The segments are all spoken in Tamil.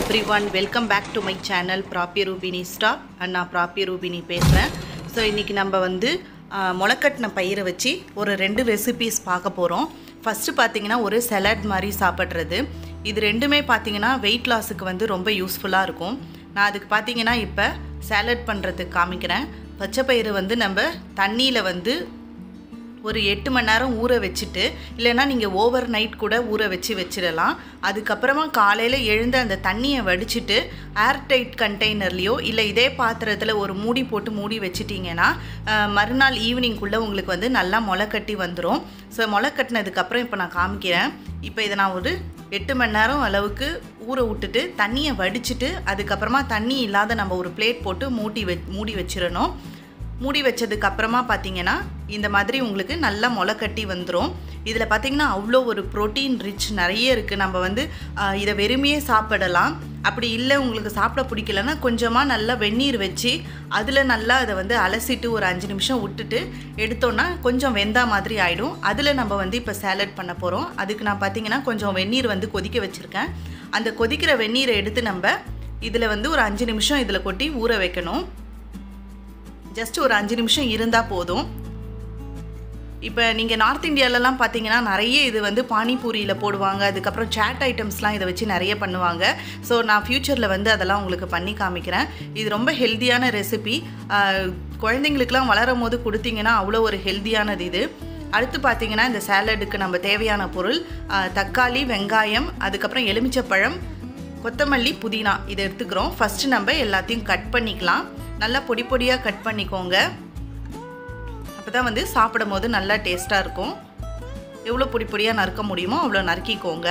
every everyone welcome back to my channel ப்ராப்பிய ரூபினி ஸ்டாப் அண்ட் நான் ப்ராப்பிய ரூபினி பேசுகிறேன் ஸோ இன்றைக்கி நம்ம வந்து ஆஹ், முளைக்கட்டின பயிரை வச்சு ஒரு ரெண்டு ரெசிபீஸ் பார்க்க போகிறோம் ஃபஸ்ட்டு பார்த்தீங்கன்னா ஒரு சலாட் மாதிரி சாப்பிட்றது இது ரெண்டுமே பார்த்தீங்கன்னா வெயிட் லாஸுக்கு வந்து ரொம்ப யூஸ்ஃபுல்லாக இருக்கும் நான் அதுக்கு பார்த்தீங்கன்னா இப்போ சாலட் பண்ணுறதுக்கு காமிக்கிறேன் பச்சை பயிறு வந்து நம்ம தண்ணியில் வந்து ஒரு எட்டு மணி நேரம் ஊற வச்சுட்டு இல்லைன்னா நீங்கள் ஓவர் நைட் கூட ஊற வச்சு வச்சிடலாம் அதுக்கப்புறமா காலையில் எழுந்து அந்த தண்ணியை வடிச்சிட்டு ஏர்டைட் கண்டெய்னர்லேயோ இல்லை இதே பாத்திரத்தில் ஒரு மூடி போட்டு மூடி வச்சிட்டிங்கன்னா அஹ், மறுநாள் ஈவினிங்குள்ளே உங்களுக்கு வந்து நல்லா முளை கட்டி வந்துடும் ஸோ முளை கட்டினதுக்கப்புறம் இப்போ நான் காமிக்கிறேன் இப்போ இதை நான் ஒரு எட்டு மணி நேரம் அளவுக்கு ஊற விட்டுட்டு தண்ணியை வடிச்சிட்டு அதுக்கப்புறமா தண்ணி இல்லாத நம்ம ஒரு பிளேட் போட்டு மூடி வெ மூடி வச்சிடணும் மூடி வச்சதுக்கு அப்புறமா பார்த்தீங்கன்னா இந்த மாதிரி உங்களுக்கு நல்லா முளை கட்டி வந்துடும் இதில் பார்த்தீங்கன்னா அவ்வளோ ஒரு ப்ரோட்டீன் ரிச் நிறைய இருக்குது நம்ம வந்து ஆஹ், இதை வெறுமையே சாப்பிடலாம் அப்படி இல்லை உங்களுக்கு சாப்பிட பிடிக்கலன்னா கொஞ்சமாக நல்லா வெந்நீர் வச்சு அதில் நல்லா அதை வந்து அலசிட்டு ஒரு அஞ்சு நிமிஷம் விட்டுட்டு எடுத்தோன்னா கொஞ்சம் வெந்தா மாதிரி ஆகிடும் அதில் நம்ம வந்து இப்போ சேலட் பண்ண போகிறோம் அதுக்கு நான் பார்த்தீங்கன்னா கொஞ்சம் வெந்நீர் வந்து கொதிக்க வச்சுருக்கேன் அந்த கொதிக்கிற வெந்நீரை எடுத்து நம்ம இதில் வந்து ஒரு அஞ்சு நிமிஷம் இதில் கொட்டி ஊற வைக்கணும் ஜஸ்ட் ஒரு அஞ்சு நிமிஷம் இருந்தால் போதும் இப்போ நீங்கள் நார்த் இந்தியாலலாம் பார்த்தீங்கன்னா நிறைய இது வந்து பானிபூரியில் போடுவாங்க அதுக்கப்புறம் சாட் ஐட்டம்ஸ்லாம் இதை வச்சு நிறைய பண்ணுவாங்க ஸோ நான் ஃப்யூச்சரில் வந்து அதெல்லாம் உங்களுக்கு பண்ணி காமிக்கிறேன் இது ரொம்ப ஹெல்த்தியான ரெசிபி குழந்தைங்களுக்குலாம் வளரும் போது கொடுத்தீங்கன்னா அவ்வளோ ஒரு ஹெல்த்தியானது இது அடுத்து பார்த்தீங்கன்னா இந்த சாலடுக்கு நம்ம தேவையான பொருள் ஆஹ், தக்காளி வெங்காயம் அதுக்கப்புறம் எலுமிச்சப்பழம் கொத்தமல்லி புதினா இதை எடுத்துக்கிறோம் ஃபஸ்ட்டு நம்ம எல்லாத்தையும் கட் பண்ணிக்கலாம் நல்லா பொடி பொடியாக கட் பண்ணிக்கோங்க அப்போ தான் வந்து சாப்பிடும் போது நல்லா டேஸ்ட்டாக இருக்கும் எவ்வளோ பொடி பொடியாக நறுக்க முடியுமோ அவ்வளோ நறுக்கிக்கோங்க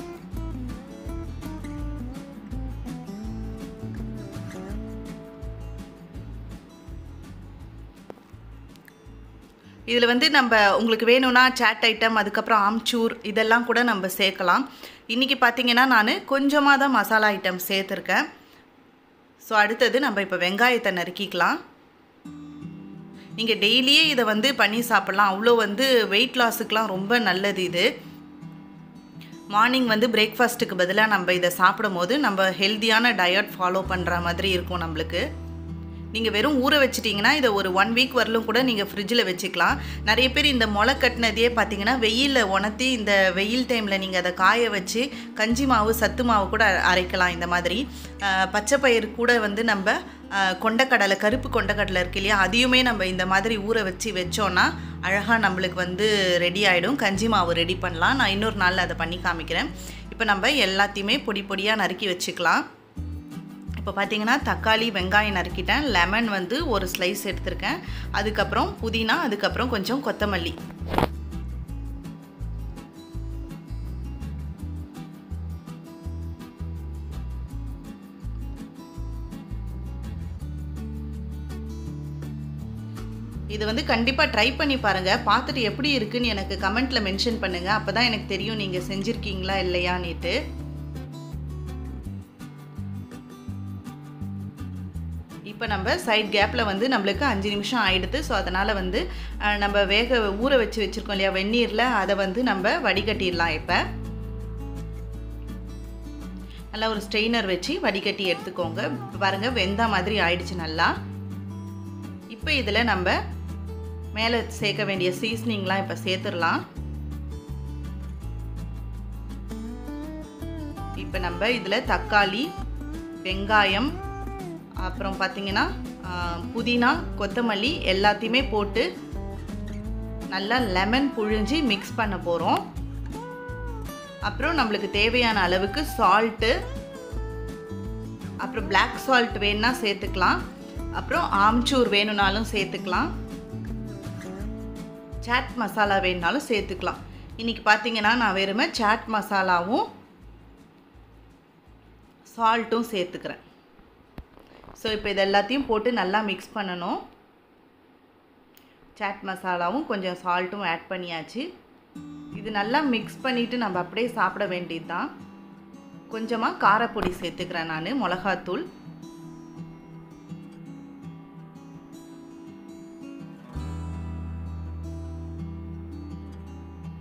இதில் வந்து நம்ம உங்களுக்கு வேணும்னா சாட் ஐட்டம் அதுக்கப்புறம் ஆம்ச்சூர் இதெல்லாம் கூட நம்ம சேர்க்கலாம் இன்றைக்கி பார்த்தீங்கன்னா நான் கொஞ்சமாக தான் மசாலா ஐட்டம் சேர்த்துருக்கேன் ஸோ அடுத்தது நம்ம இப்போ வெங்காயத்தை நறுக்கிக்கலாம் நீங்கள் டெய்லியே இதை வந்து பண்ணி சாப்பிட்லாம் அவ்வளோ வந்து வெயிட் லாஸுக்கெலாம் ரொம்ப நல்லது இது மார்னிங் வந்து பிரேக்ஃபாஸ்ட்டுக்கு பதிலாக நம்ம இதை சாப்பிடும் போது நம்ம ஹெல்த்தியான டயட் ஃபாலோ பண்ணுற மாதிரி இருக்கும் நம்மளுக்கு நீங்கள் வெறும் ஊற வச்சிட்டிங்கன்னா இதை ஒரு ஒன் வீக் வரலும் கூட நீங்கள் ஃப்ரிட்ஜில் வச்சுக்கலாம் நிறைய பேர் இந்த முளை கட்டினதையே பார்த்தீங்கன்னா வெயிலில் உணர்த்தி இந்த வெயில் டைமில் நீங்கள் அதை காய வச்சு கஞ்சி மாவு சத்து மாவு கூட அரைக்கலாம் இந்த மாதிரி அஹ், பச்சை பயிறு கூட வந்து நம்ம அஹ், கொண்டக்கடலை கருப்பு கொண்டக்கடலை இருக்கு இல்லையா அதையுமே நம்ம இந்த மாதிரி ஊற வச்சு வச்சோன்னா அழகாக நம்மளுக்கு வந்து ரெடி ஆகிடும் கஞ்சி மாவு ரெடி பண்ணலாம் நான் இன்னொரு நாளில் அதை பண்ணி காமிக்கிறேன் இப்போ நம்ம எல்லாத்தையுமே பொடி பொடியாக நறுக்கி வச்சுக்கலாம் இப்போ பார்த்தீங்கன்னா தக்காளி வெங்காயம் நறுக்கிட்டேன் லெமன் வந்து ஒரு ஸ்லைஸ் எடுத்திருக்கேன் அதுக்கப்புறம் புதினா அதுக்கப்புறம் கொஞ்சம் கொத்தமல்லி இது வந்து கண்டிப்பாக ட்ரை பண்ணி பாருங்கள் பார்த்துட்டு எப்படி இருக்குன்னு எனக்கு கமெண்ட்டில் மென்ஷன் பண்ணுங்கள் அப்போ தான் எனக்கு தெரியும் நீங்கள் செஞ்சுருக்கீங்களா இல்லையான்னுட்டு இப்போ நம்ம சைட் கேப்பில் வந்து நம்மளுக்கு அஞ்சு நிமிஷம் ஆயிடுது ஸோ அதனால் வந்து அஹ், நம்ம வேக ஊற வச்சு வச்சுருக்கோம் இல்லையா வெந்நீரில் அதை வந்து நம்ம வடிகட்டிடலாம் இப்போ நல்லா ஒரு ஸ்ட்ரெயினர் வச்சு வடிகட்டி எடுத்துக்கோங்க இப்போ பாருங்கள் வெந்தா மாதிரி ஆயிடுச்சு நல்லா இப்போ இதில் நம்ம மேலே சேர்க்க வேண்டிய சீசனிங்லாம் இப்போ சேர்த்துடலாம் இப்போ நம்ம இதில் தக்காளி வெங்காயம் அப்புறம் பார்த்தீங்கன்னா ஆ, புதினா கொத்தமல்லி எல்லாத்தையுமே போட்டு நல்லா லெமன் புழிஞ்சு மிக்ஸ் பண்ண போகிறோம் அப்புறம் நம்மளுக்கு தேவையான அளவுக்கு சால்ட்டு அப்புறம் Black சால்ட் வேணும்னா சேர்த்துக்கலாம் அப்புறம் ஆம்ச்சூர் வேணும்னாலும் சேர்த்துக்கலாம் சாட் மசாலா வேணுனாலும் சேர்த்துக்கலாம் இன்றைக்கி பார்த்தீங்கன்னா நான் வெறுமை சாட் மசாலாவும் சால்ட்டும் சேர்த்துக்கிறேன் ஸோ இப்போ இது எல்லாத்தையும் போட்டு நல்லா மிக்ஸ் பண்ணணும் சாட் மசாலாவும் கொஞ்சம் சால்ட்டும் ஆட் பண்ணியாச்சு இது நல்லா மிக்ஸ் பண்ணிவிட்டு நம்ம அப்படியே சாப்பிட வேண்டியது தான் கொஞ்சமாக காரப்பொடி சேர்த்துக்கிறேன் நான் மிளகாத்தூள்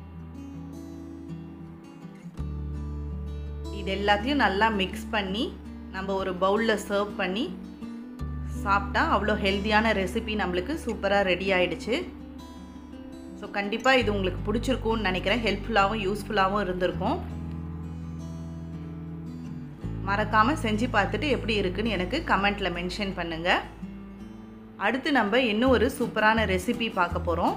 இது எல்லாத்தையும் நல்லா மிக்ஸ் பண்ணி நம்ம ஒரு பவுலில் சர்வ் பண்ணி சாப்பிட்டா அவ்வளோ ஹெல்த்தியான ரெசிபி நம்மளுக்கு சூப்பராக ரெடி ஆயிடுச்சு ஸோ கண்டிப்பாக இது உங்களுக்கு பிடிச்சிருக்கும்னு நினைக்கிறேன் ஹெல்ப்ஃபுல்லாகவும் யூஸ்ஃபுல்லாகவும் இருந்திருக்கும் மறக்காமல் செஞ்சு பார்த்துட்டு எப்படி இருக்குன்னு எனக்கு கமெண்ட்டில் மென்ஷன் பண்ணுங்கள் அடுத்து நம்ம இன்னும் ஒரு சூப்பரான ரெசிபி பார்க்க போகிறோம்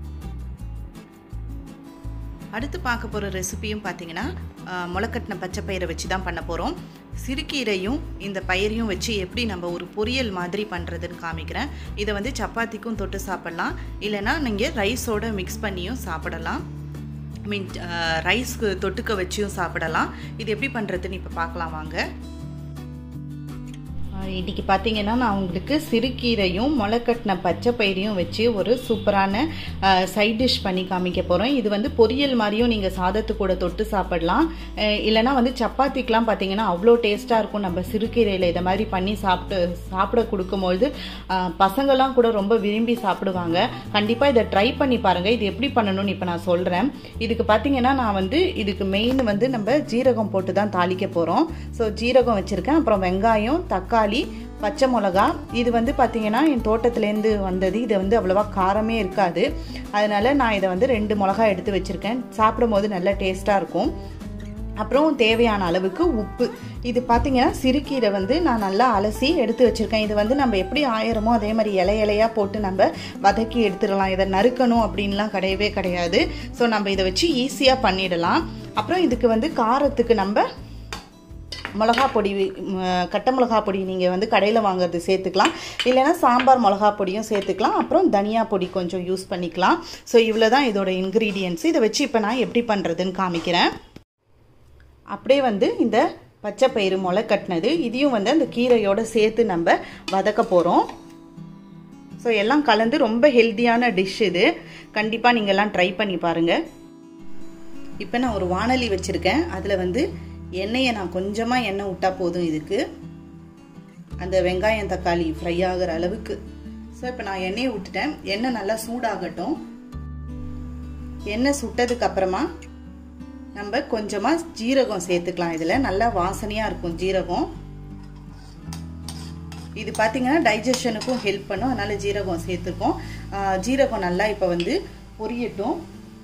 அடுத்து பார்க்க போகிற ரெசிபியும் பார்த்தீங்கன்னா முளைக்கட்டின பச்சை பயிரை வச்சு தான் பண்ண போகிறோம் சிறுகீரையும் இந்த பயிரையும் வச்சு எப்படி நம்ம ஒரு பொரியல் மாதிரி பண்ணுறதுன்னு காமிக்கிறேன் இதை வந்து சப்பாத்திக்கும் தொட்டு சாப்பிட்லாம் இல்லைனா நீங்கள் ரைஸோடு மிக்ஸ் பண்ணியும் சாப்பிடலாம் மீன் ரைஸ்க்கு தொட்டுக்க வச்சியும் சாப்பிடலாம் இது எப்படி பண்ணுறதுன்னு இப்போ பார்க்கலாம் வாங்க இன்றைக்கி பார்த்தீங்கன்னா நான் உங்களுக்கு சிறுகீரையும் முளைக்கட்டின பச்சை பயிரையும் வச்சு ஒரு சூப்பரான சைட் டிஷ் பண்ணி காமிக்க போகிறோம் இது வந்து பொரியல் மாதிரியும் நீங்கள் சாதத்து கூட தொட்டு சாப்பிடலாம் இல்லைனா வந்து சப்பாத்திக்கெலாம் பார்த்தீங்கன்னா அவ்வளோ டேஸ்ட்டாக இருக்கும் நம்ம சிறுகீரையில் இதை மாதிரி பண்ணி சாப்பிட்டு சாப்பிட கொடுக்கும்பொழுது பசங்கள்லாம் கூட ரொம்ப விரும்பி சாப்பிடுவாங்க கண்டிப்பாக இதை ட்ரை பண்ணி பாருங்கள் இது எப்படி பண்ணணும்னு இப்போ நான் சொல்கிறேன் இதுக்கு பார்த்தீங்கன்னா நான் வந்து இதுக்கு மெயின் வந்து நம்ம ஜீரகம் போட்டு தான் தாளிக்க போகிறோம் ஸோ ஜீரகம் வச்சுருக்கேன் அப்புறம் வெங்காயம் தக்காளி பச்சை மிளகா இது வந்து பார்த்திங்கன்னா என் தோட்டத்துலேருந்து வந்தது இது வந்து அவ்வளோவா காரமே இருக்காது அதனால் நான் இதை வந்து ரெண்டு மிளகா எடுத்து வச்சுருக்கேன் சாப்பிடும்போது நல்ல டேஸ்ட்டாக இருக்கும் அப்புறம் தேவையான அளவுக்கு உப்பு இது பார்த்திங்கன்னா சிறுகீரை வந்து நான் நல்லா அலசி எடுத்து வச்சுருக்கேன் இது வந்து நம்ம எப்படி ஆயிரமோ அதே மாதிரி இலை இலையாக போட்டு நம்ம வதக்கி எடுத்துடலாம் இதை நறுக்கணும் அப்படின்லாம் கிடையவே கிடையாது ஸோ நம்ம இதை வச்சு ஈஸியாக பண்ணிடலாம் அப்புறம் இதுக்கு வந்து காரத்துக்கு நம்ம மிளகா பொடி கட்டை மிளகா பொடி நீங்கள் வந்து கடையில் வாங்குறது சேர்த்துக்கலாம் இல்லைனா சாம்பார் மிளகா பொடியும் சேர்த்துக்கலாம் அப்புறம் தனியா பொடி கொஞ்சம் யூஸ் பண்ணிக்கலாம் ஸோ இவ்வளோ தான் இதோட இன்க்ரீடியன்ஸ் இதை வச்சு இப்போ நான் எப்படி பண்ணுறதுன்னு காமிக்கிறேன் அப்படியே வந்து இந்த பச்சை பயிறு முளை கட்டினது இதையும் வந்து அந்த கீரையோடு சேர்த்து நம்ம வதக்க போகிறோம் ஸோ எல்லாம் கலந்து ரொம்ப ஹெல்த்தியான டிஷ் இது கண்டிப்பாக நீங்கள்லாம் ட்ரை பண்ணி பாருங்கள் இப்போ நான் ஒரு வானலி வச்சுருக்கேன் அதில் வந்து எண்ணெயை நான் கொஞ்சமாக எண்ணெய் விட்டால் போதும் இதுக்கு அந்த வெங்காயம் தக்காளி ஃப்ரை ஆகிற அளவுக்கு ஸோ இப்போ நான் எண்ணெயை விட்டுட்டேன் எண்ணெய் நல்லா சூடாகட்டும் எண்ணெய் சுட்டதுக்கு அப்புறமா நம்ம கொஞ்சமாக ஜீரகம் சேர்த்துக்கலாம் இதில் நல்லா வாசனையாக இருக்கும் ஜீரகம் இது பார்த்தீங்கன்னா டைஜஷனுக்கும் ஹெல்ப் பண்ணும் அதனால ஜீரகம் சேர்த்துருக்கோம் ஜீரகம் நல்லா இப்போ வந்து பொரியட்டும்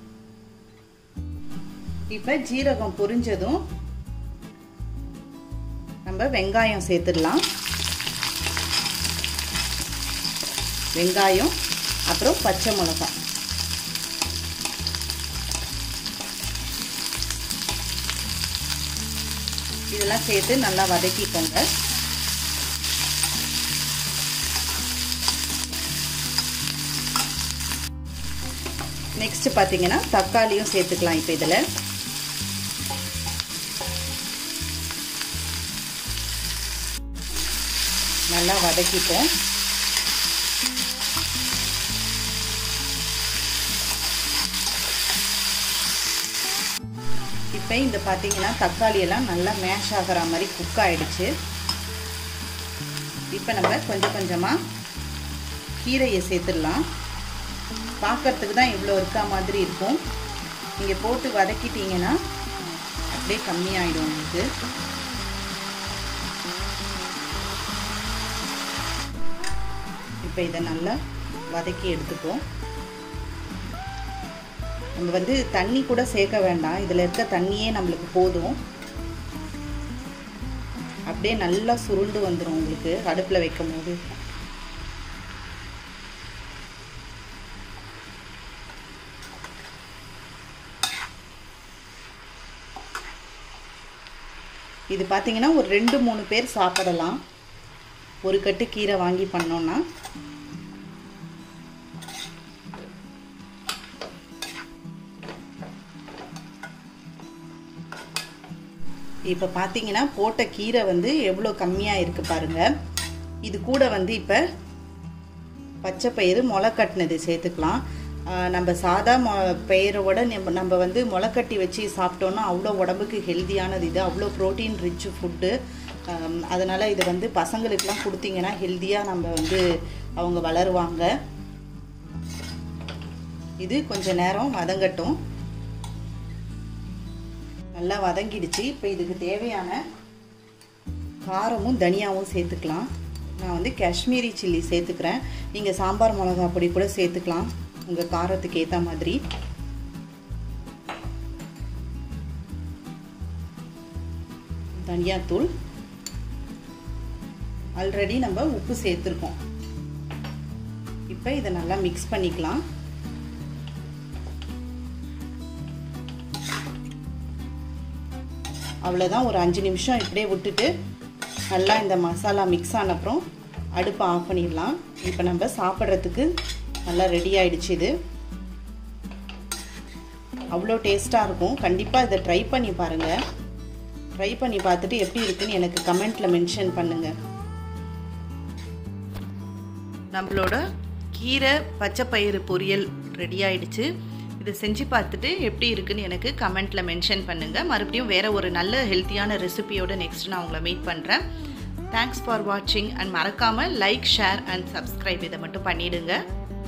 இப்போ ஜீரகம் பொரிஞ்சதும் நம்ம வெங்காயம் சேர்த்துடலாம் வெங்காயம் அப்புறம் பச்சை மிளகாய் இதெல்லாம் சேர்த்து நல்லா வதக்கிக்கோங்க நெக்ஸ்ட் பார்த்தீங்கன்னா தக்காளியும் சேர்த்துக்கலாம் இப்போ இதில் நல்லா வதக்கிப்போம் இப்போ இந்த பார்த்தீங்கன்னா தக்காளி எல்லாம் நல்லா மேஷ் ஆகிற மாதிரி குக் ஆயிடுச்சு இப்போ நம்ம கொஞ்சம் கொஞ்சமாக கீரையை சேர்த்துடலாம் பார்க்கறதுக்கு தான் இவ்வளோ இருக்கா மாதிரி இருக்கும் நீங்கள் போட்டு வதக்கிட்டீங்கன்னா அப்படியே கம்மியாயிடும் உங்களுக்கு இப்போ இதை நல்லா வதக்கி எடுத்துப்போம் நம்ம வந்து தண்ணி கூட சேர்க்க வேண்டாம் இதில் இருக்க தண்ணியே நம்மளுக்கு போதும் அப்படியே நல்லா சுருண்டு வந்துடும் உங்களுக்கு அடுப்பில் வைக்கும் போது இது பார்த்தீங்கன்னா ஒரு ரெண்டு மூணு பேர் சாப்பிடலாம் ஒரு கட்டு கீரை வாங்கி பண்ணோன்னா இப்போ பார்த்தீங்கன்னா போட்ட கீரை வந்து எவ்வளோ கம்மியாக இருக்குது பாருங்கள் இது கூட வந்து இப்போ பச்சை பயிறு முளை கட்டினது சேர்த்துக்கலாம் நம்ம சாதா மொ பயிரோட நம்ம நம்ம வந்து முளைக்கட்டி வச்சு சாப்பிட்டோன்னா அவ்வளோ உடம்புக்கு ஹெல்த்தியானது இது அவ்வளோ ப்ரோட்டீன் ரிச் ஃபுட்டு அதனால் இதை வந்து பசங்களுக்கெலாம் கொடுத்தீங்கன்னா ஹெல்த்தியாக நம்ம வந்து அவங்க வளருவாங்க இது கொஞ்ச நேரம் வதங்கட்டும் நல்லா வதங்கிடுச்சு இப்போ இதுக்கு தேவையான காரமும் தனியாவும் சேர்த்துக்கலாம் நான் வந்து காஷ்மீரி சில்லி சேர்த்துக்கிறேன் நீங்கள் சாம்பார் மிளகா பொடி கூட சேர்த்துக்கலாம் உங்கள் காரத்துக்கு ஏற்ற மாதிரி தனியாத்தூள் ஆல்ரெடி நம்ம உப்பு சேர்த்துருக்கோம் இப்போ இதை நல்லா மிக்ஸ் பண்ணிக்கலாம் அவ்வளோதான் ஒரு அஞ்சு நிமிஷம் இப்படியே விட்டுட்டு நல்லா இந்த மசாலா மிக்ஸ் ஆன அப்புறம் அடுப்பை ஆஃப் பண்ணிடலாம் இப்போ நம்ம சாப்பிட்றதுக்கு நல்லா ரெடி ஆயிடுச்சு இது அவ்வளோ டேஸ்ட்டாக இருக்கும் கண்டிப்பாக இதை ட்ரை பண்ணி பாருங்கள் ட்ரை பண்ணி பார்த்துட்டு எப்படி இருக்குன்னு எனக்கு கமெண்ட்டில் மென்ஷன் பண்ணுங்கள் நம்மளோட கீரை பச்சைப்பயிறு பொரியல் ரெடி ஆயிடுச்சு இதை செஞ்சு பார்த்துட்டு எப்படி இருக்குன்னு எனக்கு கமெண்ட்டில் மென்ஷன் பண்ணுங்கள் மறுபடியும் வேறு ஒரு நல்ல ஹெல்த்தியான ரெசிபியோட நெக்ஸ்ட் நான் உங்களை மீட் பண்ணுறேன் தேங்க்ஸ் ஃபார் வாட்சிங் அண்ட் மறக்காமல் லைக் ஷேர் அண்ட் சப்ஸ்கிரைப் இதை மட்டும் பண்ணிவிடுங்க